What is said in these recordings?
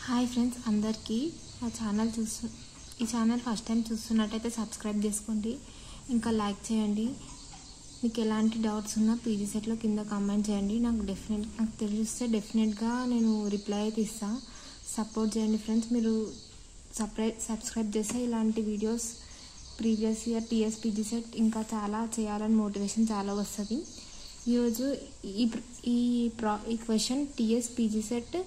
hi friends అందరికీ నా channel చూస్తు ఈ ఛానల్ ఫస్ట్ టైం చూస్తున్నట్టయితే సబ్స్క్రైబ్ చేసుకోండి ఇంకా లైక్ చేయండి మీకు ఎలాంటి డౌట్స్ ఉన్నా పీజీ సెట్లో కింద కామెంట్ చేయండి నాకు డెఫినెట్ నాకు తెలిస్తే డెఫినెట్గా నేను రిప్లై అయితే ఇస్తాను సపోర్ట్ చేయండి ఫ్రెండ్స్ మీరు సపరేట్ సబ్స్క్రైబ్ చేస్తే ఇలాంటి videos previous year TS PG set ఇంకా చాలా చేయాలని మోటివేషన్ చాలా వస్తుంది ఈరోజు ఈ ప్ర- ఈ ప్రా ఈ question TS PG set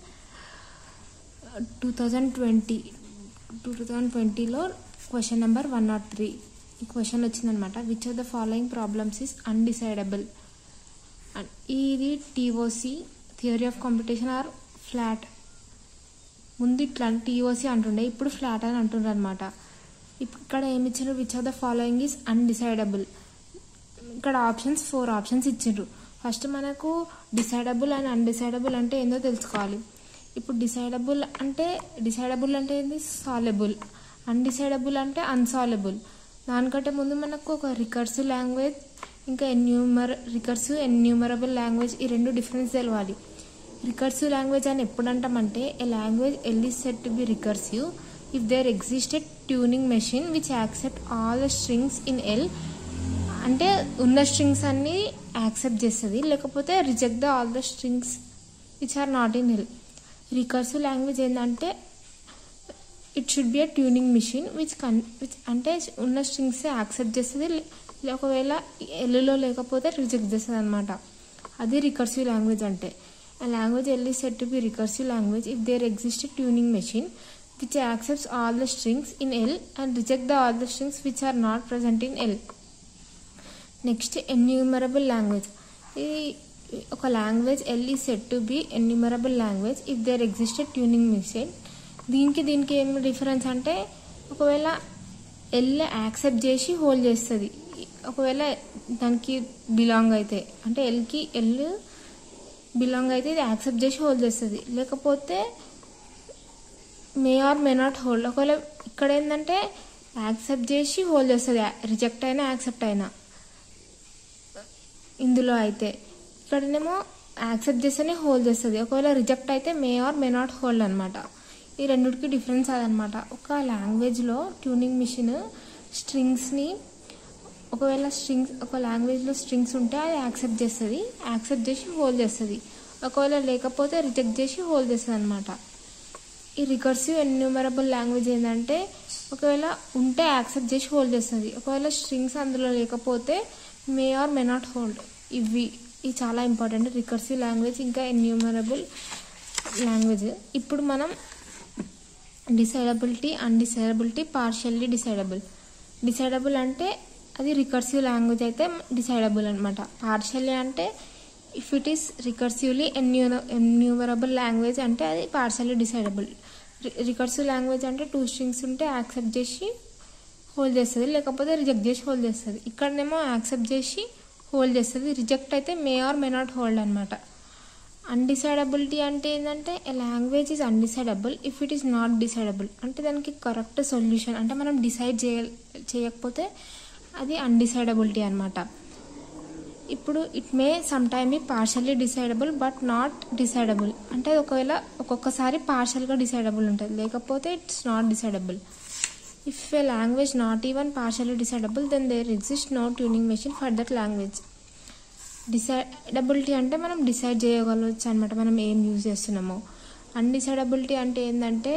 two thousand twenty two thousand ట్వంటీలో question number one not three ఈ క్వశ్చన్ వచ్చిందనమాట which of the following problems is undecidable ఇది TOC theory of competition or FLAT ముందు ఇట్లా టీఓసి అంటుండే ఇప్పుడు ఫ్లాట్ అని అంటుండ్రు అనమాట ఇక్కడ ఏమి ఇచ్చారు which of the following is undecidable ఇక్కడ ఆప్షన్స్ ఫోర్ ఆప్షన్స్ ఇచ్చిండ్రు ఫస్ట్ మనకు డిసైడబుల్ అండ్ అన్డిసైడబుల్ అంటే ఏందో తెలుసుకోవాలి ఇప్పుడు డిసైడబుల్ అంటే డిసైడబుల్ అంటే ఏంది సాలబుల్ అన్డిసైడబుల్ అంటే అన్సాలబుల్ దానికంటే ముందు మనకు ఒక రికర్సివ్ లాంగ్వేజ్ ఇంకా ఎన్యూమర్ రికర్సివ్ ఎన్యూమరబుల్ లాంగ్వేజ్ ఈ రెండు డిఫరెన్స్ తెలవాలి రికర్సివ్ లాంగ్వేజ్ అని ఎప్పుడు అంటామంటే a language L is set to be recursive if there existed Turing machine which accept all the strings in L అంటే ఉన్న స్ట్రింగ్స్ అన్ని యాక్సెప్ట్ చేస్తుంది లేకపోతే reject the all the strings which are not in L recursive language ఏంటంటే it should be a Turing machine which can which అంటే ఉన్న strings accept చేస్తుంది లే- ఒకవేళ ఎల్లులో లేకపోతే రిజెక్ట్ చేస్తుంది అనమాట అది రికర్సివ్ లాంగ్వేజ్ అంటే ఆ language L set to be recursive language if there exist Turing machine which accepts all the strings in L and reject the all the strings which are not present in L next enumerable language ఇది ఒక language L is set to be enumerable language if there existed Turing machine దీనికి దీనికి ఏం difference అంటే ఒకవేళ L accept చేసి hold చేస్తుంది ఒకవేళ దానికి బిలాంగ్ అయితే అంటే ఎల్కి ఎల్ బిలాంగ్ అయితే ఇది యాక్సెప్ట్ చేసి హోల్డ్ చేస్తుంది లేకపోతే may or may not hold ఒకవేళ ఇక్కడ ఏంటంటే యాక్సెప్ట్ చేసి హోల్డ్ చేస్తుంది రిజెక్ట్ అయినా యాక్సెప్ట్ అయినా ఇందులో అయితే ఇక్కడనేమో యాక్సెప్ట్ చేస్తేనే హోల్డ్ చేస్తుంది ఒకవేళ రిజెక్ట్ అయితే may or may not hold అనమాట ఈ రెండిటికి డిఫరెన్స్ అదనమాట ఒక లాంగ్వేజ్లో ట్యూనింగ్ మిషన్ స్ట్రింగ్స్ని ఒకవేళ స్ట్రింగ్స్ ఒక లాంగ్వేజ్లో స్ట్రింగ్స్ ఉంటే అది యాక్సెప్ట్ చేస్తుంది యాక్సెప్ట్ చేసి హోల్డ్ చేస్తుంది ఒకవేళ లేకపోతే రిజెక్ట్ చేసి హోల్డ్ చేస్తుంది అనమాట ఈ రికర్సివ్ ఎన్యూమరబుల్ లాంగ్వేజ్ ఏంటంటే ఒకవేళ ఉంటే యాక్సెప్ట్ చేసి హోల్డ్ చేస్తుంది ఒకవేళ స్ట్రింగ్స్ అందులో లేకపోతే may or may not hold ఇవి ఇవి చాలా ఇంపార్టెంట్ రికర్సివ్ లాంగ్వేజ్ ఇంకా ఎన్యూమరబుల్ లాంగ్వేజ్ ఇప్పుడు మనం decidability undecidability partially decidable decidable అంటే అది రికర్సివ్ లాంగ్వేజ్ అయితే డిసైడబుల్ అనమాట పార్షియల్లీ అంటే ఇఫ్ ఇట్ ఈస్ రికర్సివ్లీ ఎన్యూ ఎన్యూమరబుల్ లాంగ్వేజ్ అంటే అది పార్షియల్లీ డిసైడబుల్ రికర్సివ్ లాంగ్వేజ్ అంటే టూ స్ట్రింగ్స్ ఉంటే యాక్సెప్ట్ చేసి హోల్డ్ చేస్తుంది లేకపోతే రిజెక్ట్ చేసి హోల్డ్ చేస్తుంది ఇక్కడనేమో యాక్సెప్ట్ చేసి హోల్డ్ చేస్తుంది రిజెక్ట్ అయితే may or may not hold అనమాట అన్డిసైడబిలిటీ అంటే ఏంటంటే language is undecidable if it is not decidable అంటే దానికి కరెక్ట్ సొల్యూషన్ అంటే మనం డిసైడ్ చేయ చేయకపోతే అది అన్డిసైడబిలిటీ అనమాట ఇప్పుడు it may some time be partially decidable but not decidable అంటే ఒకవేళ ఒక్కొక్కసారి పార్షల్గా డిసైడబుల్ ఉంటుంది లేకపోతే it's not decidable if a language not even partially decidable then there exist no Turing machine for that language decidability అంటే మనం decide చేయగలవచ్చు అనమాట మనం ఏం యూజ్ చేస్తున్నామో అన్డిసైడబిలిటీ అంటే ఏంటంటే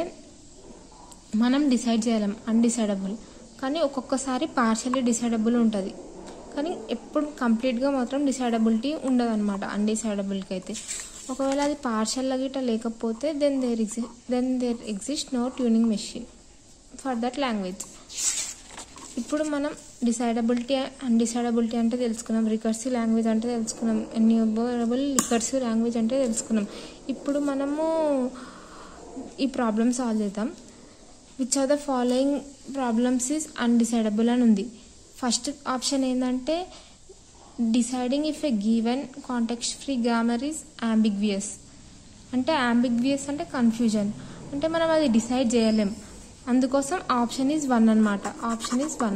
మనం డిసైడ్ చేయలేం అన్డిసైడబుల్ కానీ ఒక్కొక్కసారి పార్షల్లీ డిసైడబుల్ ఉంటుంది కానీ ఎప్పుడు కంప్లీట్గా మాత్రం డిసైడబిలిటీ ఉండదు అనమాట అన్డిసైడబుల్కి అయితే ఒకవేళ అది పార్షల్గా గిట్ట లేకపోతే దెన్ దేర్ ఎగ్జి then there exist no Turing machine for that language ఇప్పుడు మనం డిసైడబిలిటీ అన్డిసైడబిలిటీ అంటే తెలుసుకున్నాం రికర్సివ్ లాంగ్వేజ్ అంటే తెలుసుకున్నాం ఎన్యూబరబుల్ రికర్సివ్ లాంగ్వేజ్ అంటే తెలుసుకున్నాం ఇప్పుడు మనము ఈ ప్రాబ్లమ్ సాల్వ్ చేద్దాం which are the following problems is undecidable అని ఉంది ఫస్ట్ ఆప్షన్ ఏంటంటే deciding if a given context free grammar is ambiguous అంటే అంబిగ్వియస్ అంటే కన్ఫ్యూజన్ అంటే మనం అది డిసైడ్ చేయలేం అందుకోసం ఆప్షన్ ఈజ్ వన్ అనమాట ఆప్షన్ ఈజ్ వన్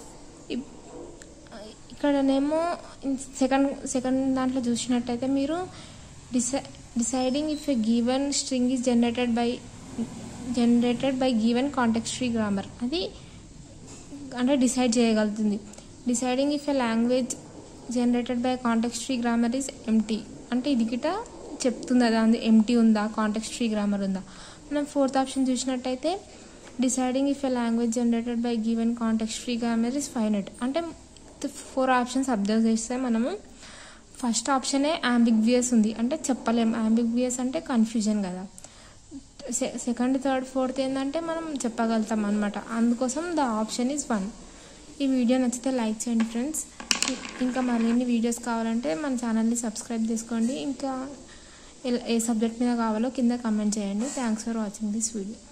ఇక్కడనేమో సెకండ్ సెకండ్ దాంట్లో చూసినట్టయితే మీరు డిసై deciding if a given string is generated by generated by given context free grammar అది అంటే డిసైడ్ చేయగలుగుతుంది deciding if a language generated by context free grammar is empty అంటే ఇది గిట చెప్తుంది అది అందు ఎంటీ ఉందా కాంటెక్స్టరీ గ్రామర్ ఉందా మనం ఫోర్త్ ఆప్షన్ చూసినట్టయితే deciding if a language generated by given context free grammar is finite అంటే ఫోర్ ఆప్షన్స్ అబ్జర్వ్ చేస్తే మనము ఫస్ట్ ఆప్షనే అంబిగ్వియస్ ఉంది అంటే చెప్పలేం అంబిగ్వియస్ అంటే కన్ఫ్యూజన్ కదా సెకండ్ థర్డ్ ఫోర్త్ ఏంటంటే మనం చెప్పగలుగుతాం అనమాట అందుకోసం ద ఆప్షన్ ఈజ్ వన్ ఈ వీడియో నచ్చితే లైక్ చేయండి ఫ్రెండ్స్ ఇంకా మరిన్ని వీడియోస్ కావాలంటే మన ఛానల్ని సబ్స్క్రైబ్ చేసుకోండి ఇంకా ఏ సబ్జెక్ట్ మీద కావాలో కింద కమెంట్ చేయండి thanks for watching this video